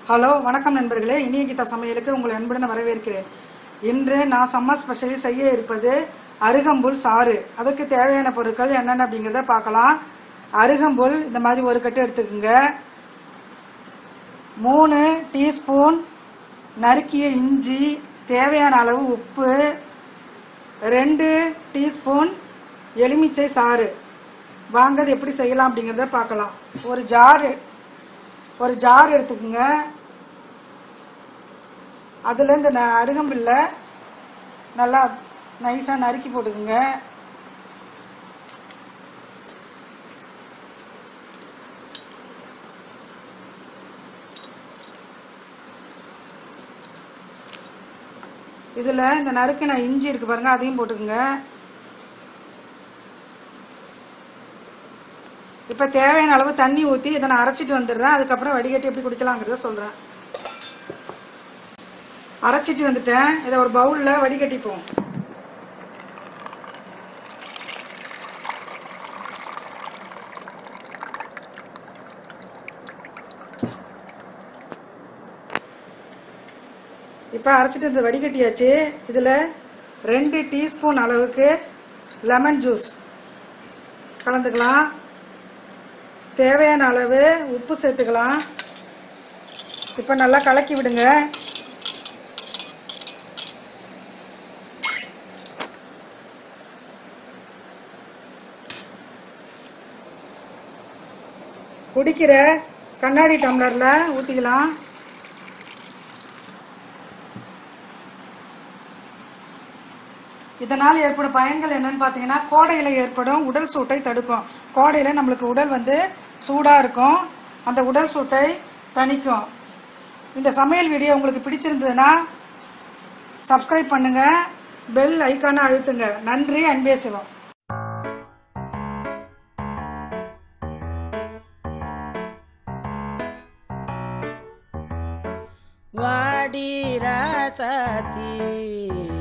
hello வணக்கம் நண்பர்களே இனிய கீதா சமையலுக்கு உங்களை அன்புடன் வரவேற்கிறேன் இன்று நான் சம்மர் ஸ்பெஷலில் செய்ய இருப்பது அருகம்புல் சாறு அதுக்கு தேவையான பொருட்கள் என்னென்ன அப்படிங்கிறத பார்க்கலாம் அருகம்புல் இந்த மாதிரி ஒரு கட்டு எடுத்துக்கோங்க மூணு டீஸ்பூன் நறுக்கிய இஞ்சி தேவையான அளவு உப்பு ரெண்டு டீஸ்பூன் எலுமிச்சை சாறு வாங்க அது எப்படி செய்யலாம் அப்படிங்கிறத பார்க்கலாம் ஒரு ஜார் ஒரு ஜார் எடுத்துக்கோங்க அதில் இந்த ந- அருகம்புல்ல நல்லா நைஸாக நறுக்கி போட்டுக்குங்க இதில் இந்த நறுக்கின இஞ்சி இருக்கு பாருங்க அதையும் போட்டுக்குங்க இப்போ தேவையான அளவு தண்ணி ஊற்றி இதை நான் அரைச்சிட்டு வந்துடுறேன் அதுக்கப்புறம் வடிகட்டி எப்படி குடிக்கலாங்கிறத சொல்கிறேன் அரைச்சிட்டு வந்துட்டேன் இதை ஒரு பவுலில் வடிகட்டிப்போம் இப்போ அரைச்சிட்டு இந்த வடிகட்டியாச்சு இதில் ரெண்டு டீஸ்பூன் அளவுக்கு லெமன் ஜூஸ் கலந்துக்கலாம் தேவையான அளவு உப்பு சேர்த்துக்கலாம் இப்போ நல்லா கலக்கி விடுங்க குடிக்கிற கண்ணாடி டம்ளர்ல ஊற்றிக்கலாம் இதனால் ஏற்படும் பயன்கள் என்னன்னு பார்த்தீங்கன்னா கோடையில் ஏற்படும் உடல் சூட்டை தடுக்கும் கோடையில் நம்மளுக்கு உடல் வந்து சூடாக இருக்கும் அந்த உடல் சூட்டை தணிக்கும் இந்த சமையல் வீடியோ உங்களுக்கு பிடிச்சிருந்ததுன்னா சப்ஸ்கிரைப் பண்ணுங்க பெல் ஐக்கானை அழுத்துங்க நன்றி அன்பே சிவம் வாடி ராசாத்தி